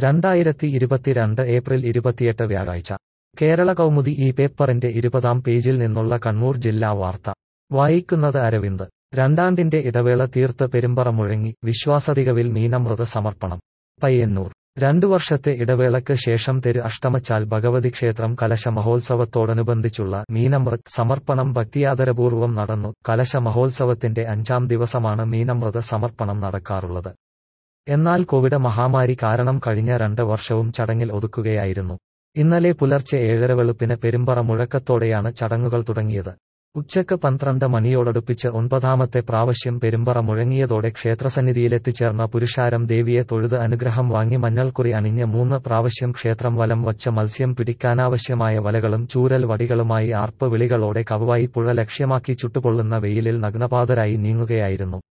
രണ്ടായിരത്തി ഇരുപത്തിരണ്ട് ഏപ്രിൽ ഇരുപത്തിയെട്ട് വ്യാഴാഴ്ച കേരള കൗമുദി ഈ പേപ്പറിന്റെ ഇരുപതാം പേജിൽ നിന്നുള്ള കണ്ണൂർ ജില്ലാ വാർത്ത വായിക്കുന്നത് അരവിന്ദ് രണ്ടാണ്ടിന്റെ ഇടവേള തീർത്ത് പെരുമ്പറ മുഴങ്ങി വിശ്വാസതികവിൽ മീനമൃത സമർപ്പണം പയ്യന്നൂർ രണ്ടു വർഷത്തെ ഇടവേളയ്ക്ക് ശേഷം തെരു അഷ്ടമച്ചാൽ ഭഗവതി ക്ഷേത്രം കലശ മഹോത്സവത്തോടനുബന്ധിച്ചുള്ള മീനമൃത് സമർപ്പണം ഭക്തിയാദരപൂർവ്വം നടന്നു കലശ മഹോത്സവത്തിന്റെ അഞ്ചാം ദിവസമാണ് മീനമൃത സമർപ്പണം നടക്കാറുള്ളത് എന്നാൽ കോവിഡ് മഹാമാരി കാരണം കഴിഞ്ഞ രണ്ട് വർഷവും ചടങ്ങിൽ ഒതുക്കുകയായിരുന്നു ഇന്നലെ പുലർച്ചെ ഏഴര വെളുപ്പിന് പെരുമ്പറ മുഴക്കത്തോടെയാണ് ചടങ്ങുകൾ തുടങ്ങിയത് ഉച്ചക്ക് പന്ത്രണ്ട് മണിയോടടുപ്പിച്ച് ഒൻപതാമത്തെ പ്രാവശ്യം പെരുമ്പറ മുഴങ്ങിയതോടെ ക്ഷേത്രസന്നിധിയിലെത്തിച്ചേർന്ന പുരുഷാരം ദേവിയെ തൊഴുത് അനുഗ്രഹം വാങ്ങി മഞ്ഞൾക്കുറി അണിഞ്ഞ് മൂന്ന് പ്രാവശ്യം ക്ഷേത്രം വലം വച്ച മത്സ്യം പിടിക്കാനാവശ്യമായ വലകളും ചൂരൽ വടികളുമായി ആർപ്പ് വിളികളോടെ കവുവായി പുഴ ലക്ഷ്യമാക്കി ചുട്ടുപൊള്ളുന്ന വെയിലിൽ നഗ്നപാതരായി നീങ്ങുകയായിരുന്നു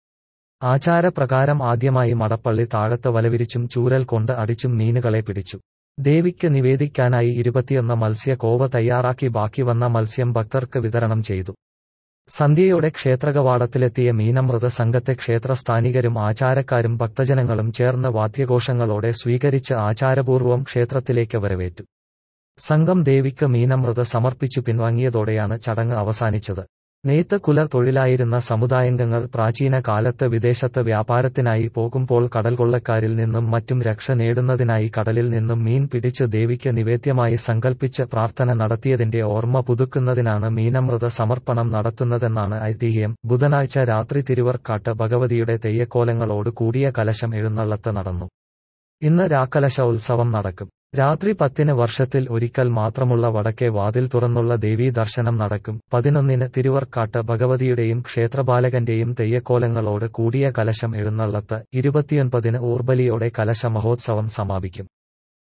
ആചാരപ്രകാരം ആദ്യമായി മടപ്പള്ളി താഴത്ത് വലവിരിച്ചും ചൂരൽ കൊണ്ട് അടിച്ചും മീനുകളെ പിടിച്ചു ദേവിക്ക് നിവേദിക്കാനായി ഇരുപത്തിയൊന്ന് മത്സ്യ കോവ തയ്യാറാക്കി ബാക്കി വന്ന മത്സ്യം ഭക്തർക്ക് വിതരണം ചെയ്തു സന്ധ്യയോടെ ക്ഷേത്രകവാടത്തിലെത്തിയ മീനമൃത സംഘത്തെ ക്ഷേത്രസ്ഥാനികരും ആചാരക്കാരും ഭക്തജനങ്ങളും ചേർന്ന് വാദ്യഘോഷങ്ങളോടെ സ്വീകരിച്ച് ആചാരപൂർവ്വം ക്ഷേത്രത്തിലേക്ക് വരവേറ്റു സംഘം ദേവിക്ക് മീനമൃത സമർപ്പിച്ചു പിൻവാങ്ങിയതോടെയാണ് ചടങ്ങ് അവസാനിച്ചത് നെയ്ത്ത് കുല തൊഴിലായിരുന്ന സമുദായാംഗങ്ങൾ പ്രാചീന കാലത്ത് വിദേശത്ത് വ്യാപാരത്തിനായി പോകുമ്പോൾ കടൽകൊള്ളക്കാരിൽ നിന്നും മറ്റും രക്ഷ നേടുന്നതിനായി കടലിൽ നിന്നും മീൻ പിടിച്ച് ദേവിക്ക് നിവേദ്യമായി സങ്കൽപ്പിച്ച് പ്രാർത്ഥന നടത്തിയതിന്റെ ഓർമ്മ പുതുക്കുന്നതിനാണ് മീനമൃത സമർപ്പണം നടത്തുന്നതെന്നാണ് ഐതിഹ്യം ബുധനാഴ്ച രാത്രി തിരുവർക്കാട്ട് ഭഗവതിയുടെ തെയ്യക്കോലങ്ങളോട് കൂടിയ കലശം എഴുന്നള്ളത്ത് നടന്നു ഇന്ന് രാക്കലശ ഉത്സവം നടക്കും രാത്രി പത്തിന് വർഷത്തിൽ ഒരിക്കൽ മാത്രമുള്ള വടക്കേ വാതിൽ തുറന്നുള്ള ദേവീ ദർശനം നടക്കും പതിനൊന്നിന് തിരുവർക്കാട്ട് ഭഗവതിയുടെയും ക്ഷേത്രപാലകന്റെയും തെയ്യക്കോലങ്ങളോട് കൂടിയ കലശം എഴുന്നള്ളത്ത് ഇരുപത്തിയൊൻപതിന് ഊർബലിയോടെ കലശ മഹോത്സവം സമാപിക്കും